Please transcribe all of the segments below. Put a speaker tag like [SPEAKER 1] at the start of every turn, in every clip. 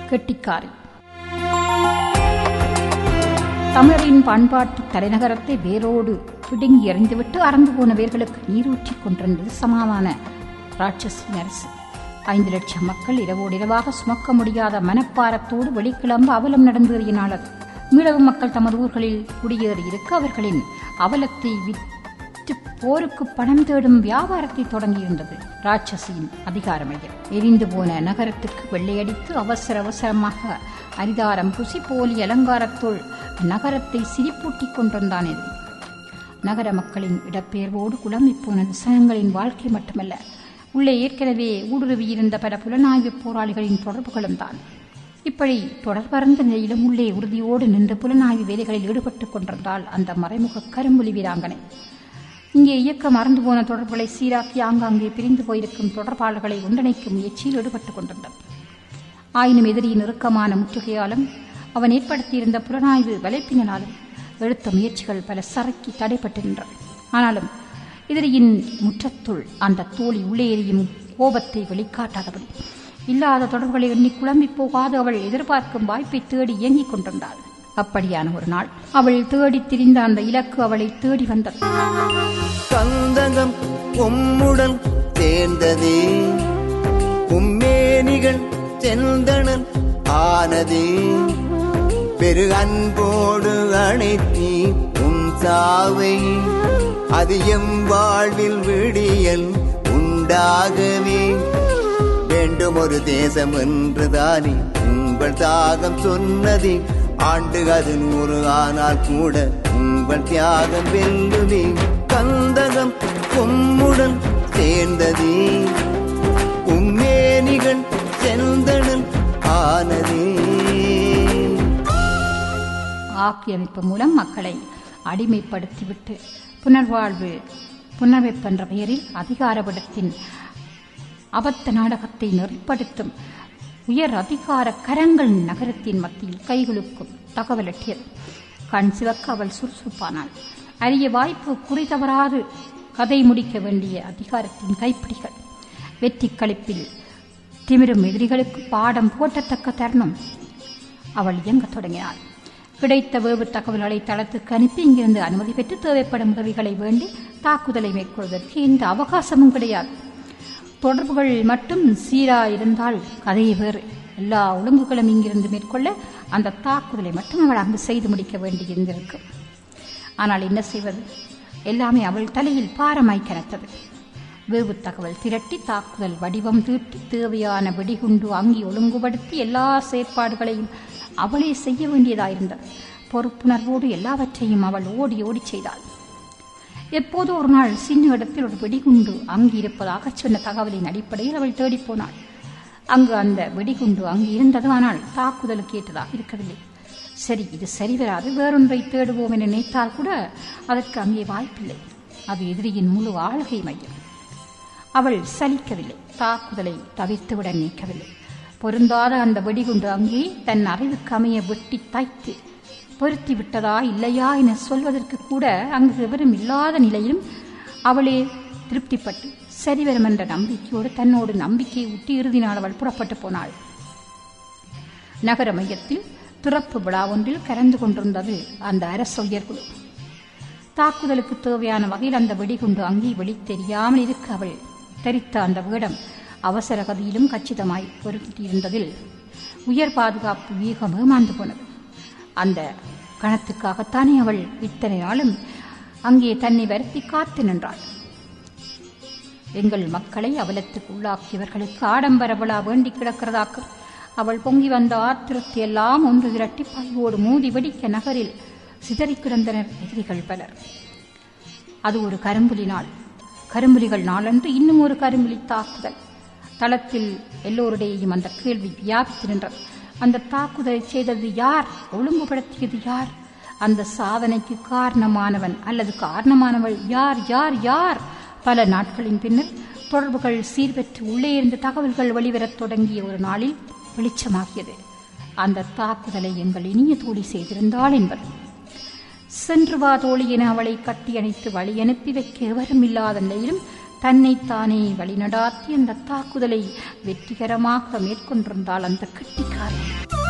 [SPEAKER 1] கெட்டிக்காரி தமிழரின் பண்பாட்டு தலைநகரத்தை வேரோடு பிடுங்கி எறிந்துவிட்டு அறந்து போன வேர்களுக்கு நீரூற்றிக் கொண்டிருந்தது சமாதான ராட்சசின் அரசு ஐந்து லட்சம் மக்கள் இரவோடு இரவாக சுமக்க முடியாத மனப்பாரத்தோடு வெளிக்கிளம்ப அவலம் நடந்தேறினாள் அது மீளவும் மக்கள் தமது ஊர்களில் குடியேறி இருக்க அவர்களின் அவலத்தை விற்று போருக்கு பணம் தேடும் வியாபாரத்தை தொடங்கியிருந்தது ராட்சசியின் அதிகார மையம் எரிந்து போன நகரத்துக்கு வெள்ளையடித்து அவசர அவசரமாக அரிதாரம் புசி போலி அலங்காரத்தோள் நகரத்தை சிரிப்பூட்டிக் கொண்டிருந்தான் எதிரி நகர மக்களின் இடப்பெயர்வோடு குழம்பிப் போன திசனங்களின் வாழ்க்கை மட்டுமல்ல உள்ளே ஏற்கனவே ஊடுருவியிருந்த பல புலனாய்வு போராளிகளின் தொடர்புகளும் தான் இப்படி தொடர்பறந்த நிலையிலும் உள்ளே உறுதியோடு நின்று புலனாய்வு வேலைகளில் ஈடுபட்டுக் கொண்டிருந்தால் அந்த மறைமுக கரும்புலி வீராங்கனை இங்கே இயக்கம் மறந்து போன தொடர்புகளை சீராக்கி ஆங்காங்கே பிரிந்து போயிருக்கும் தொடர்பாளர்களை ஒன்றிணைக்கும் முயற்சியில் ஈடுபட்டுக் கொண்டிருந்தார் ஆயினும் எதிரியின் இறுக்கமான முற்றுகையாலும் அவன் ஏற்படுத்தியிருந்த புலனாய்வு வலைப்பினாலும் எடுத்த முயற்சிகள் பல சறுக்கி தடைப்பட்டு நின்றன ஆனாலும் எதிரியின் முற்றத்துள் அந்த தோழி உள்ளே எரியும் கோபத்தை வெளிக்காட்டாதபடி இல்லாத தொடர்புகளை எண்ணி குழம்பி போகாது அவள் எதிர்பார்க்கும் வாய்ப்பை தேடி இயங்கிக் கொண்டிருந்தாள் அப்படியான ஒரு நாள் அவள் தேடி திரிந்த அந்த இலக்கு அவளை தேடி வந்தது
[SPEAKER 2] கந்தகம் உம்முடன் சேர்ந்ததே உம்மேனிகள் செந்தணல் ஆனதே பெரு அன்போடு அணைத்தி உன் சாவை அது எம் வாழ்வில் விடியல் உண்டாகவே வேண்டும் ஒரு தேசம் என்றுதானே உங்கள் தாகம் சொன்னதே ஆண்டு அது நூறு ஆனால் கூட உங்கள் தியாகம் வெல்லுமே கந்தகம் உம்முடன் சேர்ந்ததே உம்மேனிகள் செந்தணல் ஆனதே
[SPEAKER 1] ஆக்கிரமிப்பு மூலம் மக்களை அடிமைப்படுத்திவிட்டு புனர்வாழ்வு புனர்வைப்பு என்ற பெயரில் அதிகாரபடத்தின் அபத்த நாடகத்தை நெறிப்படுத்தும் உயர் அதிகார கரங்கள் நகரத்தின் மத்தியில் கைகுலுக்கும் தகவல் எட்டியது கண் சிவக்க அவள் சுறுசுறுப்பானாள் அரிய வாய்ப்பு குறிதவராது கதை முடிக்க வேண்டிய அதிகாரத்தின் கைப்பிடிகள் வெற்றி களிப்பில் திமிரும் எதிரிகளுக்கு பாடம் போட்டத்தக்க தருணம் அவள் இயங்கத் தொடங்கினாள் கிடைத்த வேவு தகவல்களை தளத்துக்கு அனுப்பி இங்கிருந்து அனுமதி பெற்று தேவைப்படும் உதவிகளை வேண்டி தாக்குதலை மேற்கொள்வதற்கு எந்த அவகாசமும் கிடையாது தொடர்புகள் மட்டும் சீரா இருந்தால் கதையை வேறு எல்லா ஒழுங்குகளும் இங்கிருந்து மேற்கொள்ள அந்த தாக்குதலை மட்டும் அவள் அங்கு செய்து முடிக்க வேண்டியிருந்திருக்கும் ஆனால் என்ன செய்வது எல்லாமே அவள் தலையில் பாரமாய் கனத்தது வேவு தகவல் திரட்டி தாக்குதல் வடிவம் தீட்டி தேவையான வெடிகுண்டு அங்கி ஒழுங்குபடுத்தி எல்லா செயற்பாடுகளையும் அவளே செய்ய வேண்டியதாயிருந்தது பொறுப்புணர்வோடு எல்லாவற்றையும் அவள் ஓடி ஓடி செய்தாள் எப்போதோ ஒரு நாள் சின்ன இடத்தில் ஒரு வெடிகுண்டு அங்கு இருப்பதாக சொன்ன தகவலின் அடிப்படையில் அவள் தேடிப்போனாள் அங்கு அந்த வெடிகுண்டு அங்கு இருந்தது ஆனால் தாக்குதலுக்கு ஏற்றதாக இருக்கவில்லை சரி இது சரிவராது வேறொன்றை தேடுவோம் என நினைத்தால் கூட அதற்கு அங்கே வாய்ப்பில்லை அது எதிரியின் முழு ஆளுகை மையம் அவள் சலிக்கவில்லை தாக்குதலை தவிர்த்துவிட நினைக்கவில்லை பொருந்தாத அந்த வெடிகுண்டு அங்கே தன் அறிவுக்கு அமைய வெட்டி தைத்து பொருத்தி விட்டதா இல்லையா என சொல்வதற்கு கூட அங்கு எவரும் இல்லாத நிலையிலும் அவளே திருப்திப்பட்டு சரிவரும் என்ற நம்பிக்கையோடு தன்னோடு நம்பிக்கையை ஊட்டி இறுதி நாள் அவள் புறப்பட்டு போனாள் நகர மையத்தில் திறப்பு விழா ஒன்றில் கலந்து கொண்டிருந்தது அந்த அரச உயர்குழு தாக்குதலுக்கு தேவையான வகையில் அந்த வெடிகுண்டு அங்கே வெளி தெரியாமல் இருக்க அவள் தரித்த அந்த வேடம் அவசர கதியிலும் கச்சிதமாய் பொருத்தியிருந்ததில் உயர் பாதுகாப்பு வீகம் ஏமாந்து போனது அந்த கணத்துக்காகத்தானே அவள் இத்தனை நாளும் அங்கே தன்னை வருத்தி காத்து நின்றாள் எங்கள் மக்களை அவலத்துக்கு உள்ளாக்கியவர்களுக்கு ஆடம்பர விழா வேண்டி கிடக்கிறதாக்கும் அவள் பொங்கி வந்த ஆத்திரத்தை எல்லாம் ஒன்று திரட்டி பையோடு மூடி வெடிக்க நகரில் சிதறி கிடந்தனர் எதிரிகள் பலர் அது ஒரு கரும்புலி நாள் கரும்புலிகள் நாளன்று இன்னும் ஒரு கரும்புலி தாக்குதல் தளத்தில் எல்லோருடையும் அந்த கேள்வி வியாபித்து நின்றது அந்த தாக்குதலை செய்தது யார் ஒழுங்குபடுத்தியது யார் அந்த சாதனைக்கு காரணமானவன் அல்லது காரணமானவள் யார் யார் யார் பல நாட்களின் பின்னர் தொடர்புகள் சீர்பெற்று உள்ளே இருந்து தகவல்கள் வெளிவரத் தொடங்கிய ஒரு நாளில் வெளிச்சமாகியது அந்த தாக்குதலை எங்கள் இனிய தோழி செய்திருந்தாள் என்பது சென்று வா தோழி என அவளை கட்டி அணைத்து வழி அனுப்பி வைக்க எவரும் இல்லாத நிலையிலும் தன்னைத்தானே வழிநடாத்தி அந்த தாக்குதலை வெற்றிகரமாக மேற்கொண்டிருந்தாள் அந்த கெட்டிக்காரி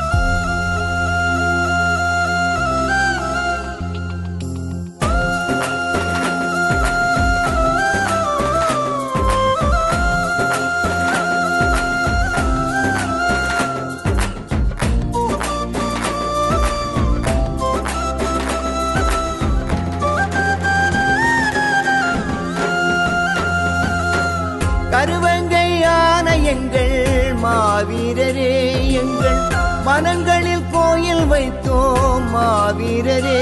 [SPEAKER 2] கருவங்கையான எங்கள் மாவீரரே எங்கள் மனங்களில் கோயில் வைத்தோம் மாவீரரே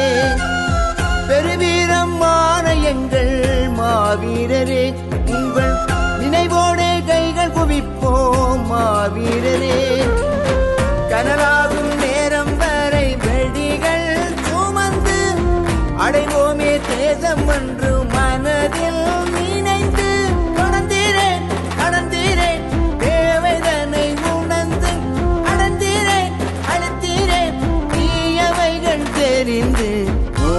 [SPEAKER 2] பெருவீரமான எங்கள் மாவீரரே உங்கள் நினைவோடே கைகள் குவிப்போம் மாவீரரே கனலாகும் நேரம் வரை வெடிகள் சுமந்து அடைவோமே தேசம் என்று மனதில் நினைந்து கடந்தீரே கடந்தீரே தேவைதனை உணர்ந்து அடந்தீரே அழுத்தீரே தீயவைகள் தெரிந்து ஓ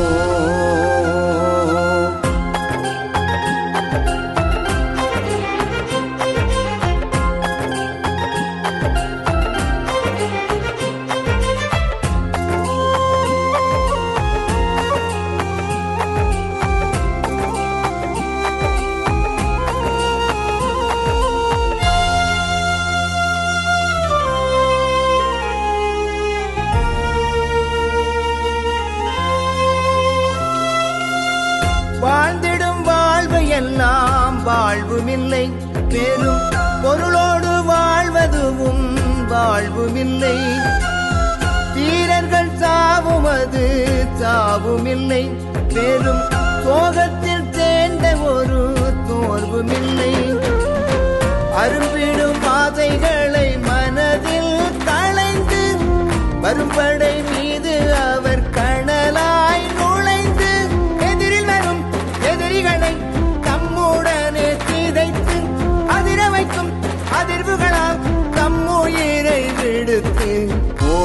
[SPEAKER 2] வாழ்ந்திடும் வாழ்வு எல்லாம் வாழ்வுமில்லை பெரும் பொருளோடு வாழ்வதுவும் வாழ்வுமில்லை வீரர்கள் சாவும் அது சாவுமில்லை பெரும் சோகத்தில் சேர்ந்த ஒரு தோர்வுமில்லை அரும்பிடும் பாதைகளை மனதில் களைந்து வரும்படை மீது அவர் கணலாய் நுழைந்து எதிரில் வரும் எதிரிகளை தம்முடனே சிதைத்து அதிர வைக்கும் அதிர்வுகளால் தம்முயிரை விடுத்து ஓ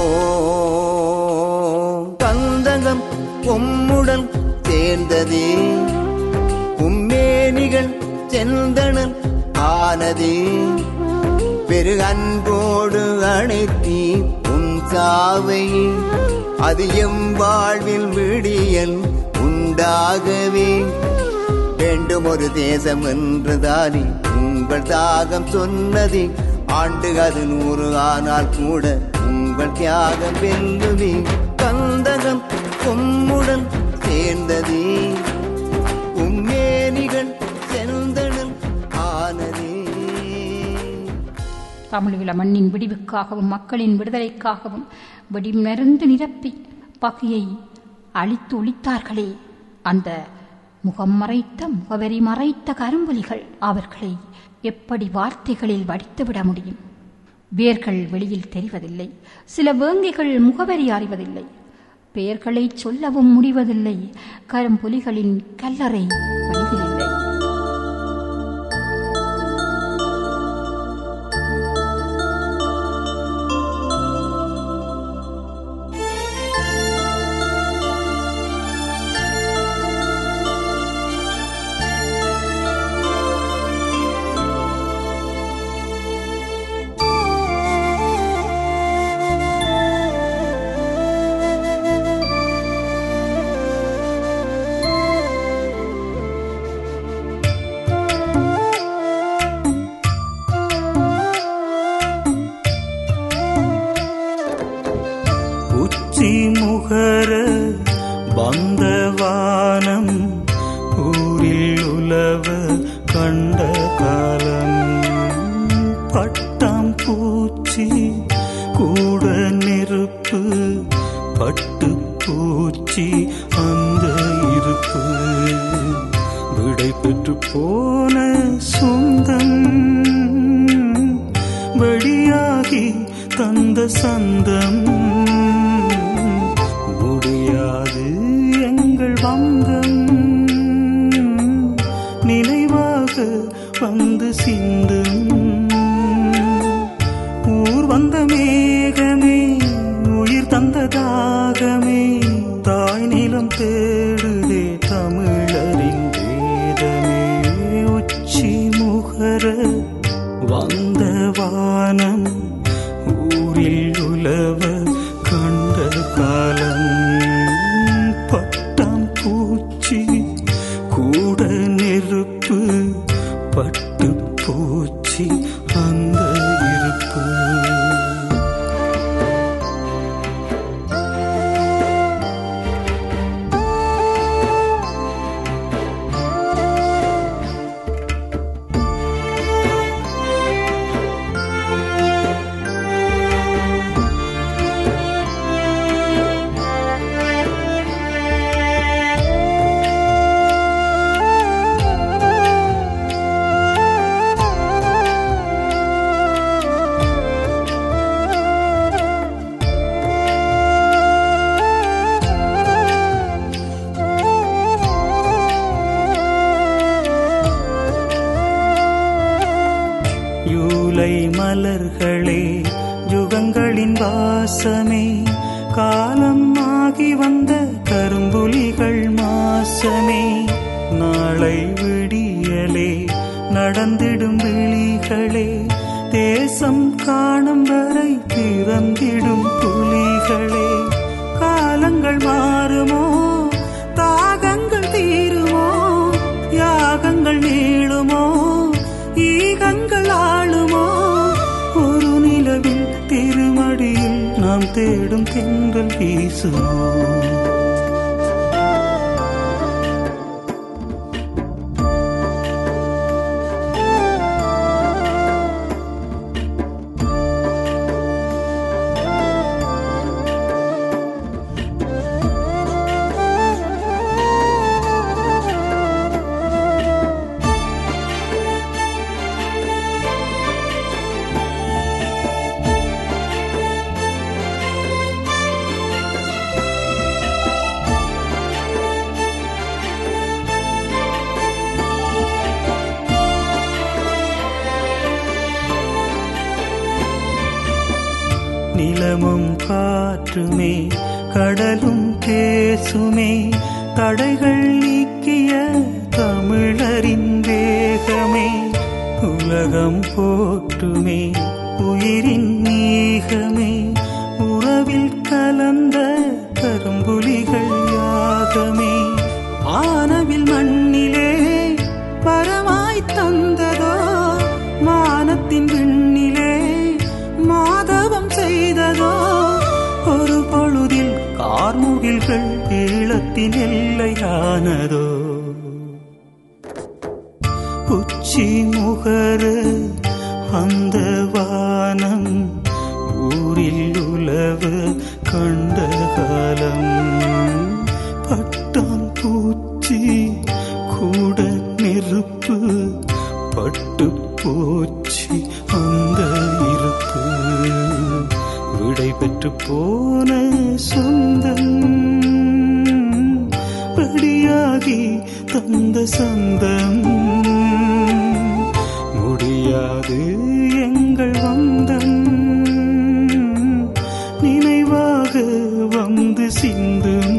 [SPEAKER 2] கந்தகம் பொம்முடல் சேர்ந்ததே உம்மேனிகள் செந்தணல் ஆனதே பெரு அன்போடு அணைத்தி உன் சாவை அது எம் வாழ்வில் விடியல் உண்டாகவே வேண்டும் ஒரு தேசம் என்றுதானே உங்கள் தாகம் சொன்னதே ஆண்டு அது நூறு ஆனால் கூட உங்கள் தியாகம் வெல்லுமே கந்தகம் கொம்முடன் சேர்ந்ததே உம்மேனிகள் செந்தணல் ஆனதே
[SPEAKER 1] தமிழீழ மண்ணின் விடிவுக்காகவும் மக்களின் விடுதலைக்காகவும் வெடிமருந்து நிரப்பி பகையை அழித்து ஒழித்தார்களே அந்த முகம் மறைத்த முகவரி மறைத்த கரும்புலிகள் அவர்களை எப்படி வார்த்தைகளில் வடித்துவிட முடியும் வேர்கள் வெளியில் தெரிவதில்லை சில வேங்கைகள் முகவரி அறிவதில்லை பெயர்களை சொல்லவும் முடிவதில்லை கரும்புலிகளின் கல்லறை வழியிலில்லை
[SPEAKER 3] உச்சி முகர பந்தவானம் ஊரில் உலவ கண்ட காலம் பட்டாம் பூச்சி கூட நெருப்பு பட்டு பூச்சி அந்த இருப்பு விடை பெற்று போன சொந்தம் வெளியாகி தந்த சந்தம் முடியாது எங்கள் வந்தம் நினைவாக வந்து சிந்தும் ஊர் வந்த மேகமே உயிர் தந்த தாகமே தாய் நிலம் தேடுதே தமிழரின் வேதமே உச்சி மலர்களே யுகங்களின் வாசமே காலம் ஆகி வந்த கரும்புலிகள் மாசமே நாளை விடியலே நடந்திடும் விழிகளே தேசம் காணும் வரை திறந்திடும் புலிகளே காலங்கள் மாறுமோ தாகங்கள் தீருமோ யாகங்கள் நீளுமோ ஈகங்கள் ஆளுமோ ஒரு நிலவில் திருமடியில் நாம் தேடும் தென்றல் வீசுமோ நிலமும் காற்றுமே கடலும் பேசுமே தடைகள் நீக்கிய தமிழரின் வேகமே உலகம் போற்றுமே உயிரின் நீகமே உறவில் கலந்த கரும்புலிகள் யாகமே ஆனவில் மண்ணிலே பரமாய் தந்ததோ மானத்தின் விண்ணிலே மாதவம் செய்ததோ ஒரு பொழுதில் கார்முகில்கள் ஈழத்தின் எல்லையானதோ உச்சி முகரு அந்த வானம் ஊரில் உலவு கண்ட காலம் பட்டான் பூச்சி கூட நெருப்பு பட்டு போச்சு அந்த இருப்பு விடை பெற்று போன சொந்தம் படியாகி தந்த சந்தம் முடியாது எங்கள் வந்தம் நினைவாக வந்து சிந்தும்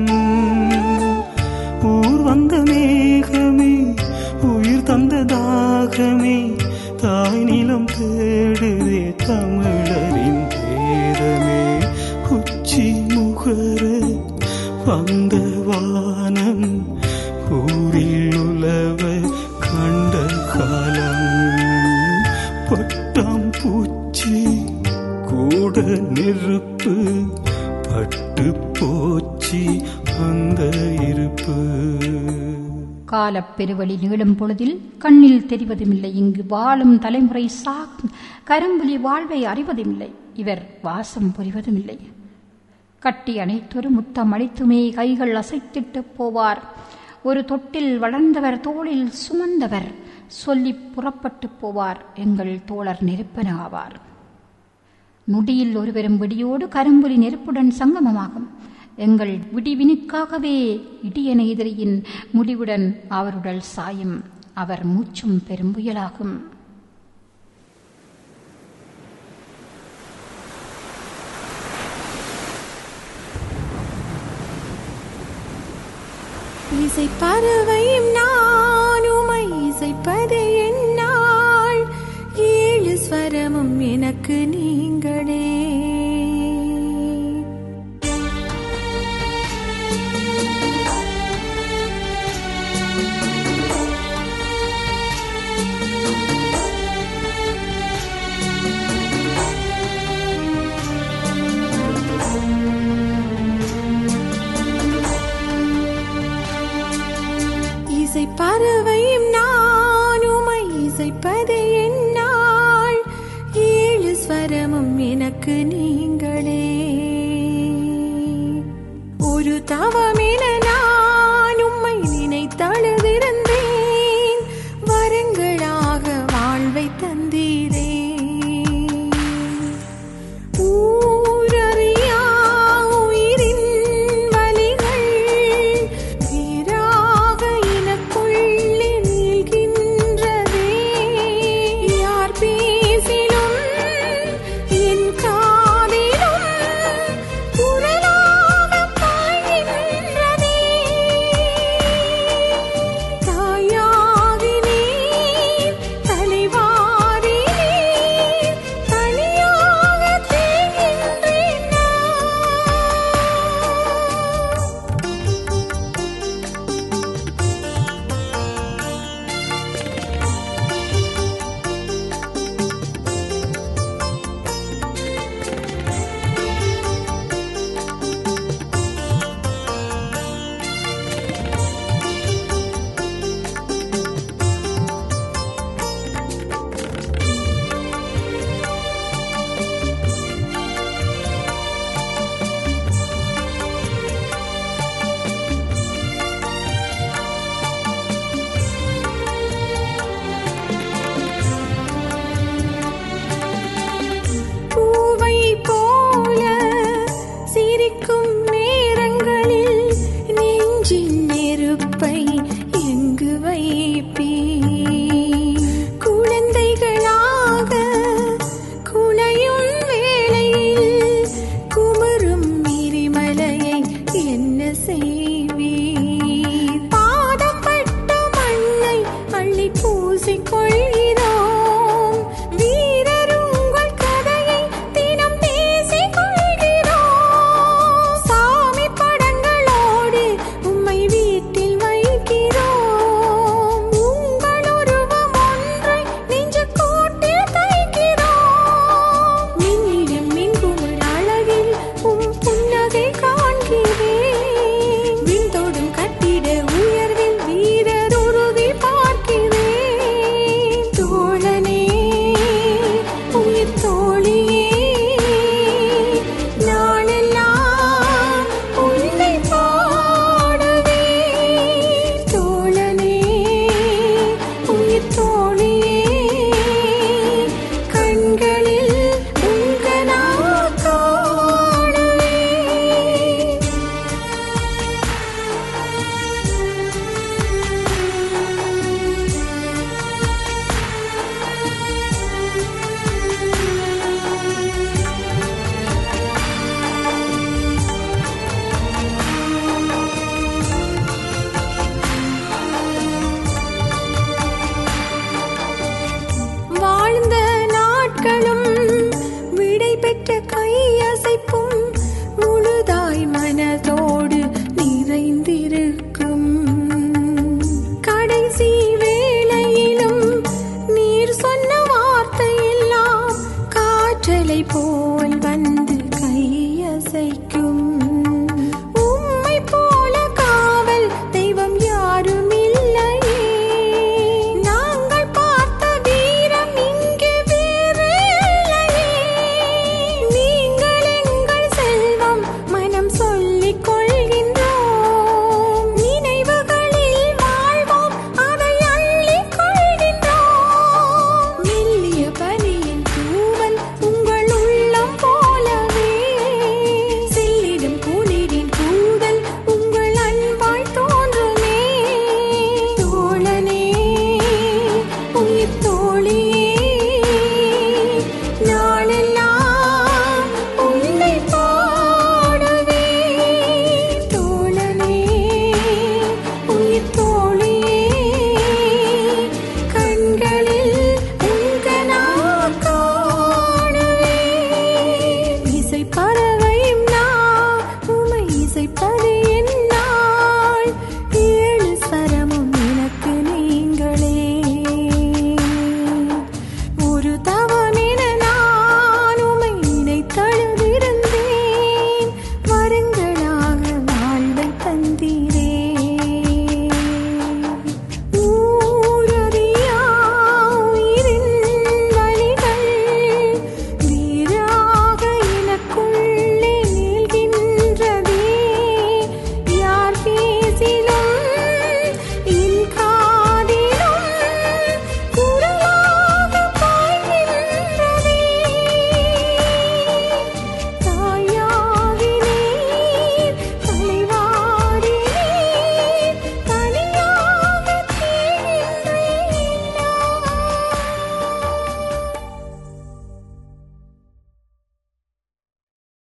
[SPEAKER 3] ஊர் வந்த மேகமே உயிர் தந்த தாகமே தாய் நிலம் தேடுதே தமிழரின் வேதமே உச்சி முகர வந்த வானம் ஊரில் உலவ கண்ட காலம் பட்டாம் பூச்சி கூட நெருப்பு பட்டு போச்சு அந்த இருப்பு
[SPEAKER 1] காலப் பெருவழி நீளும் பொழுதில் கண்ணில் தெரிவதுமில்லை இங்கு வாழும் தலைமுறை சா கரும்புலி வாழ்வை அறிவதுமில்லை இவர் வாசம் புரிவதுமில்லை கட்டி அனைத்தொரு முத்தம் அளித்துமே கைகள் அசைத்திட்டு போவார் ஒரு தொட்டில் வளர்ந்தவர் தோளில் சுமந்தவர் சொல்லி புறப்பட்டு போவார் எங்கள் தோழர் நெருப்பன ஆவார் நொடியில் ஒருவரும் விடியோடு கரும்புலி நெருப்புடன் சங்கமமாகும் எங்கள் விடிவினுக்காகவே இடியன எதிரியின் முடிவுடன் அவருடல் சாயும் அவர் மூச்சும் பெரும்புயலாகும்
[SPEAKER 4] இசை பறவையும் நானுமை இசைப்பது என்னால் ஏழு ஸ்வரமும் எனக்கு நீங்களே இசை பறவையும் நானுமை இசைப்பது என்னால் ஏழு ஸ்வரமும் எனக்கு நீங்களே ஒரு தவமே